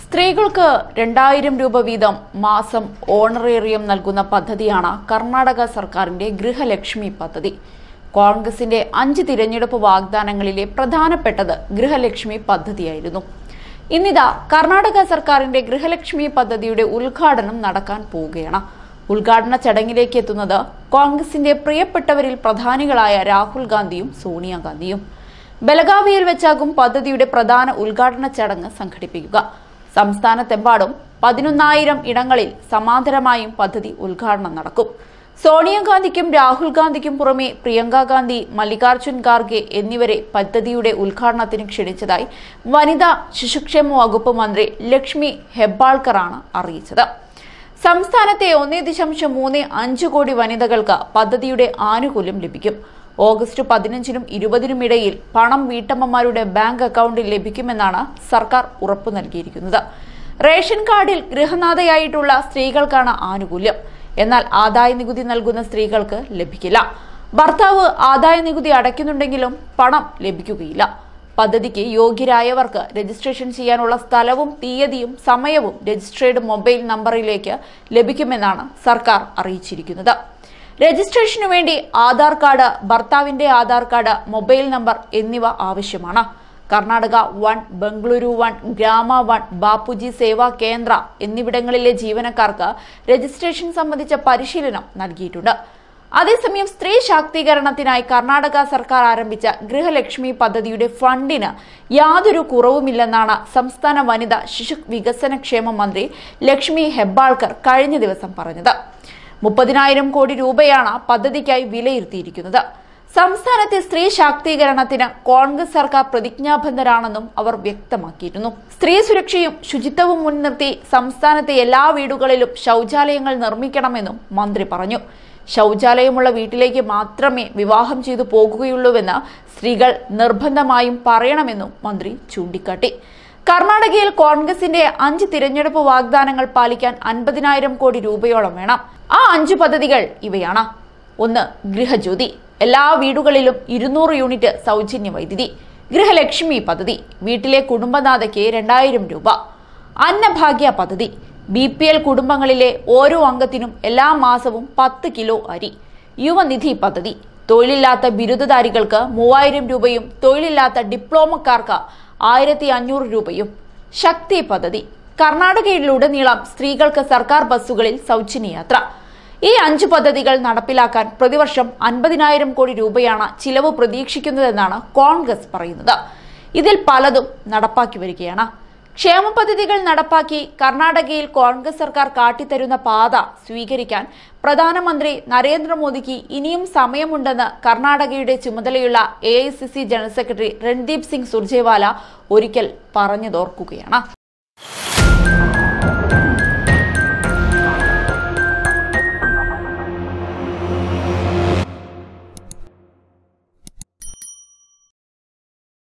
സ്ത്രീകൾക്ക് രണ്ടായിരം രൂപ വീതം മാസം ഓണറേറിയം നൽകുന്ന പദ്ധതിയാണ് കർണാടക സർക്കാരിന്റെ ഗൃഹലക്ഷ്മി പദ്ധതി കോൺഗ്രസിന്റെ അഞ്ച് തിരഞ്ഞെടുപ്പ് വാഗ്ദാനങ്ങളിലെ പ്രധാനപ്പെട്ടത് ഗൃഹലക്ഷ്മി പദ്ധതിയായിരുന്നു ഇന്നിതാ കർണാടക സർക്കാരിന്റെ ഗൃഹലക്ഷ്മി പദ്ധതിയുടെ ഉദ്ഘാടനം നടക്കാൻ പോവുകയാണ് ഉദ്ഘാടന ചടങ്ങിലേക്ക് എത്തുന്നത് കോൺഗ്രസിന്റെ പ്രിയപ്പെട്ടവരിൽ പ്രധാനികളായ രാഹുൽ ഗാന്ധിയും സോണിയാഗാന്ധിയും ബലഗാവിയിൽ വെച്ചാകും പദ്ധതിയുടെ പ്രധാന ഉദ്ഘാടന ചടങ്ങ് സംഘടിപ്പിക്കുക സംസ്ഥാനത്തെമ്പാടും പതിനൊന്നായിരം ഇടങ്ങളിൽ സമാന്തരമായും പദ്ധതി ഉദ്ഘാടനം നടക്കും സോണിയാഗാന്ധിക്കും രാഹുൽ ഗാന്ധിക്കും പുറമെ പ്രിയങ്ക ഗാന്ധി മല്ലികാർജുൻ ഖാർഗെ എന്നിവരെ പദ്ധതിയുടെ ഉദ്ഘാടനത്തിന് ക്ഷണിച്ചതായി വനിതാ ശിശുക്ഷേമ വകുപ്പ് മന്ത്രി ലക്ഷ്മി ഹെബ്ബാൾക്കറാണ് അറിയിച്ചത് സംസ്ഥാനത്തെ ഒന്നേ ദശാംശം മൂന്ന് അഞ്ച് കോടി വനിതകൾക്ക് പദ്ധതിയുടെ ആനുകൂല്യം ലഭിക്കും ഓഗസ്റ്റ് പതിനഞ്ചിനും ഇരുപതിനും ഇടയിൽ പണം വീട്ടമ്മമാരുടെ ബാങ്ക് അക്കൗണ്ടിൽ ലഭിക്കുമെന്നാണ് സർക്കാർ ഉറപ്പു നൽകിയിരിക്കുന്നത് റേഷൻ കാർഡിൽ ഗൃഹനാഥയായിട്ടുള്ള സ്ത്രീകൾക്കാണ് ആനുകൂല്യം എന്നാൽ ആദായ നികുതി നൽകുന്ന സ്ത്രീകൾക്ക് ലഭിക്കില്ല ഭർത്താവ് ആദായ നികുതി അടയ്ക്കുന്നുണ്ടെങ്കിലും പണം ലഭിക്കുകയില്ല പദ്ധതിക്ക് യോഗ്യരായവർക്ക് രജിസ്ട്രേഷൻ ചെയ്യാനുള്ള സ്ഥലവും തീയതിയും സമയവും രജിസ്ട്രേഡ് മൊബൈൽ നമ്പറിലേക്ക് ലഭിക്കുമെന്നാണ് സർക്കാർ അറിയിച്ചിരിക്കുന്നത് രജിസ്ട്രേഷനു വേണ്ടി ആധാർ കാർഡ് ഭർത്താവിന്റെ ആധാർ കാർഡ് മൊബൈൽ നമ്പർ എന്നിവ ആവശ്യമാണ് Karnataka one Bengaluru one Grama one Bapuji Seva Kendra എന്നിവിടങ്ങളിലെ ജീവനക്കാർക്ക് രജിസ്ട്രേഷൻ സംബന്ധിച്ച പരിശീലനം നൽകിയിട്ടുണ്ട് അതേസമയം സ്ത്രീ ശാക്തീകരണത്തിനായി കർണാടക സർക്കാർ ആരംഭിച്ച ഗൃഹലക്ഷ്മി പദ്ധതിയുടെ ഫണ്ടിന് യാതൊരു കുറവുമില്ലെന്നാണ് സംസ്ഥാന വനിതാ ശിശു വികസന ക്ഷേമ മന്ത്രി ലക്ഷ്മി ഹെബ്ബാൾക്കർ കഴിഞ്ഞ ദിവസം പറഞ്ഞത് മുപ്പതിനായിരം കോടി രൂപയാണ് പദ്ധതിക്കായി വിലയിരുത്തിയിരിക്കുന്നത് സംസ്ഥാനത്തെ സ്ത്രീ ശാക്തീകരണത്തിന് കോൺഗ്രസ് സർക്കാർ പ്രതിജ്ഞാബദ്ധരാണെന്നും അവർ വ്യക്തമാക്കിയിരുന്നു സ്ത്രീ സുരക്ഷയും ശുചിത്വവും മുൻനിർത്തി സംസ്ഥാനത്തെ എല്ലാ വീടുകളിലും ശൗചാലയങ്ങൾ നിർമ്മിക്കണമെന്നും മന്ത്രി പറഞ്ഞു ശൗചാലയമുള്ള വീട്ടിലേക്ക് മാത്രമേ വിവാഹം ചെയ്തു പോകുകയുള്ളൂവെന്ന് സ്ത്രീകൾ നിർബന്ധമായും പറയണമെന്നും മന്ത്രി ചൂണ്ടിക്കാട്ടി കർണാടകയിൽ കോൺഗ്രസിന്റെ അഞ്ച് തിരഞ്ഞെടുപ്പ് വാഗ്ദാനങ്ങൾ പാലിക്കാൻ അൻപതിനായിരം കോടി രൂപയോളം വേണം ആ അഞ്ചു പദ്ധതികൾ ഇവയാണ് ഒന്ന് ഗൃഹജ്യോതി എല്ലാ വീടുകളിലും ഇരുന്നൂറ് യൂണിറ്റ് സൗജന്യ വൈദ്യുതി ഗൃഹലക്ഷ്മി പദ്ധതി വീട്ടിലെ കുടുംബനാഥയ്ക്ക് രണ്ടായിരം രൂപ അന്നഭാഗ്യ പദ്ധതി ബി പി എൽ കുടുംബങ്ങളിലെ ഓരോ അംഗത്തിനും എല്ലാ മാസവും പത്ത് കിലോ അരി യുവനിധി പദ്ധതി തൊഴിലില്ലാത്ത ബിരുദധാരികൾക്ക് മൂവായിരം രൂപയും തൊഴിലില്ലാത്ത ഡിപ്ലോമക്കാർക്ക് ആയിരത്തി അഞ്ഞൂറ് രൂപയും ശക്തി പദ്ധതി കർണാടകയിലുടനീളം സ്ത്രീകൾക്ക് സർക്കാർ ബസ്സുകളിൽ സൗജന്യ യാത്ര ഈ അഞ്ച് പദ്ധതികൾ നടപ്പിലാക്കാൻ പ്രതിവർഷം അൻപതിനായിരം കോടി രൂപയാണ് ചിലവ് പ്രതീക്ഷിക്കുന്നതെന്നാണ് കോൺഗ്രസ് പറയുന്നത് ഇതിൽ പലതും നടപ്പാക്കി വരികയാണ് ക്ഷേമ പദ്ധതികൾ നടപ്പാക്കി കർണാടകയിൽ കോൺഗ്രസ് സർക്കാർ കാട്ടിത്തരുന്ന പാത സ്വീകരിക്കാൻ പ്രധാനമന്ത്രി നരേന്ദ്രമോദിക്ക് ഇനിയും സമയമുണ്ടെന്ന് കർണാടകയുടെ ചുമതലയുള്ള A general secretary Randeep Singh Surjewala ഒരിക്കൽ പറഞ്ഞതോർക്കുകയാണ്